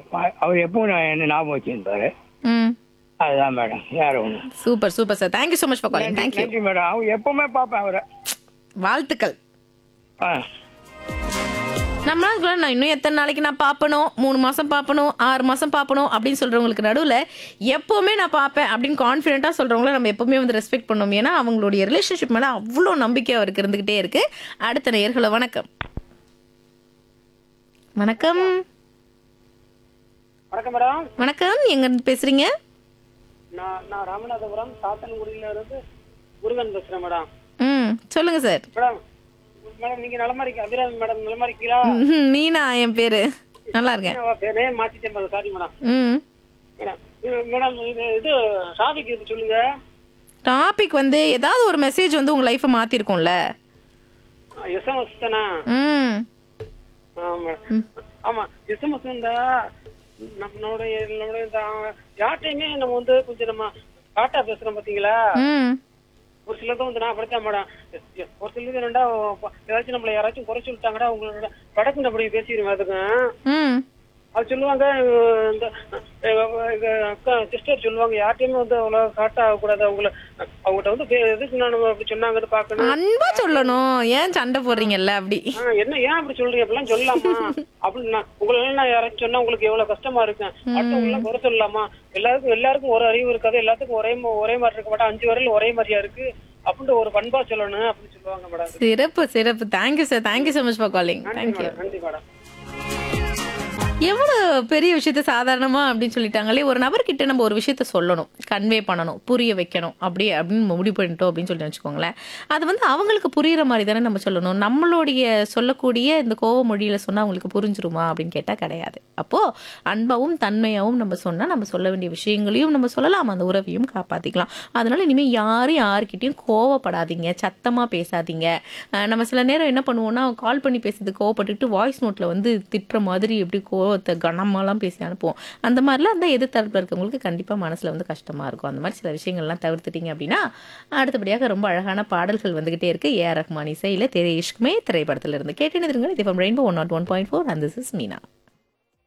பா- அவர் எப்பவும் நான் என்ன ஞாபகம் வச்சிருப்பாரு ம் அதுதான் மேடம் வேற ஒண்ணு super super sir thank you so much for calling thank you நன்றி மேடம் அவர் எப்பவுமே பார்ப்பேன் அவரை வாழ்த்துக்கள் ஆ நம்மளால கூட நான் இன்னும் எத்தனை நாளைக்கு நான் பார்ப்பணும் மூணு மாசம் பார்ப்பணும் ஆறு மாசம் பார்ப்பணும் அப்படின்னு சொல்றவங்களுக்கு நடுவில் எப்பவுமே நான் பார்ப்பேன் அப்படின்னு கான்ஃபிடென்ட்டாக சொல்றவங்கள நம்ம எப்பவுமே வந்து ரெஸ்பெக்ட் பண்ணணும் ஏன்னா அவங்களுடைய ரிலேஷன்ஷிப் மேலே அவ்வளோ நம்பிக்கை அவருக்கு இருந்துகிட்டே இருக்கு அடுத்த நேயர்களை வணக்கம் வணக்கம் வணக்கம் மேடம் வணக்கம் எங்க இருந்து பேசுறீங்க நான் நான் ராமநாதபுரம் சாத்தன்குடியில இருந்து முருகன் பேசுறேன் மேடம் ம் சொல்லுங்க சார் மேடம் மேடம் நீங்க நலமா இருக்கீங்க அபிராமி மேடம் நலமா இருக்கீங்களா ம்ஹும், மீனா என் பேரு நல்லா இருக்கேன் பேரே மாத்திட்டேன் மேடம் சாரி மேடம் ம் மேடம் இது- மேடம் இது இது டாபிக் இது சொல்லுங்க டாபிக் வந்து ஏதாவது ஒரு மெசேஜ் வந்து உங்க லைஃப்பை மாத்திருக்கும்ல எஸ்எம்எஸ் தானே ம் ஆ, மேடம் ஆமா எஸ்எம்எஸ் இந்த நம்மளுடைய நம்மளுடைய இந்த யார்ட்டையுமே நம்ம வந்து கொஞ்சம் நம்ம டாட்டா பேசுறோம் பாத்தீங்களா ம் ஒரு சிலது வந்து நான் படித்தேன் மேடம் ஒரு சிலது ரெண்டா ஏதாச்சும் நம்மள யாராச்சும் குறை சொல்லிட்டாங்கடா உங்களோட படக்கு அப்படி பேசிடுவேன் அதுக்கு ம் அது சொல்லுவாங்க அஹ் இந்த அஹ் எங்க அக்கா சிஸ்டர் சொல்லுவாங்க யார்ட்டையுமே வந்து அவ்வளோ காட்ட ஆகக்கூடாது அவங்கள அவங்ககிட்ட வந்து பே- எதுக்கு நான் அப்படி சொன்னாங்கன்னு பார்க்கணும் அன்பா சொல்லணும் ஏன் சண்டை போடுறீங்கல்ல அப்படி ஆ, என்ன ஏன் அப்படி சொல்றீங்க அப்படிலாம் சொல்லலாமா அப்படின்னு நான் உங்களை எல்லாம் நான் யாராச்சும் சொன்னா உங்களுக்கு எவ்வளவு கஷ்டமா இருக்கும் அடுத்தவங்க எல்லாம் குறை சொல்லலாமா எல்லாருக்கும் எல்லாருக்கும் ஒரு அறிவு இருக்காது எல்லாத்துக்கும் ஒரே ம- ஒரே மாதிரி இருக்க மாட்டா அஞ்சு வரையில ஒரே மாதிரியா இருக்கு அப்படின்ட்டு ஒரு பண்பா சொல்லணும் அப்படின்னு சொல்லுவாங்க மேடம் சிறப்பு சிறப்பு thank you sir thank you so much for calling நன்றி தேங்க்யூ மேடம் நன்றி மேடம் எவ்வளவு பெரிய விஷயத்த சாதாரணமா அப்படின்னு சொல்லிட்டாங்களே ஒரு நபர்கிட்ட நம்ம ஒரு விஷயத்த சொல்லணும் கன்வே பண்ணணும் புரிய வைக்கணும் அப்படி அப்படின்னு முடிவு பண்ணிட்டோம் அப்படின்னு சொல்லி வச்சுக்கோங்களேன் அது வந்து அவங்களுக்கு புரியுற மாதிரி தானே நம்ம சொல்லணும் நம்மளுடைய சொல்லக்கூடிய இந்த கோவ மொழியில சொன்னா அவங்களுக்கு புரிஞ்சிருமா அப்படின்னு கேட்டா கிடையாது அப்போ அன்பாவும் தன்மையாவும் நம்ம சொன்னா நம்ம சொல்ல வேண்டிய விஷயங்களையும் நம்ம சொல்லலாம் அந்த உறவையும் காப்பாத்திக்கலாம் அதனால இனிமே யாரும் யாருக்கிட்டையும் கோவப்படாதீங்க சத்தமா பேசாதீங்க அஹ் நம்ம சில நேரம் என்ன பண்ணுவோம்னா கால் பண்ணி பேசுறது கோவப்பட்டுட்டு வாய்ஸ் நோட்ல வந்து திட்டுற மாதிரி எப்படி கோவத்தை கனமாலாம் பேசி அனுப்புவோம் அந்த மாதிரிலாம் அந்த எதிர் தரப்புல இருக்கவங்களுக்கு கண்டிப்பா மனசுல வந்து கஷ்டமா இருக்கும் அந்த மாதிரி சில விஷயங்கள்லாம் தவிர்த்துட்டீங்க அப்படின்னா அடுத்தபடியாக ரொம்ப அழகான பாடல்கள் வந்துகிட்டே இருக்கு ஏ ஆர் ரஹ்மான் இசையில திரை இஷ்குமே திரைப்படத்துல இருந்து கேட்டு நிறுங்க இது rainbow one nought one point four and this is Meena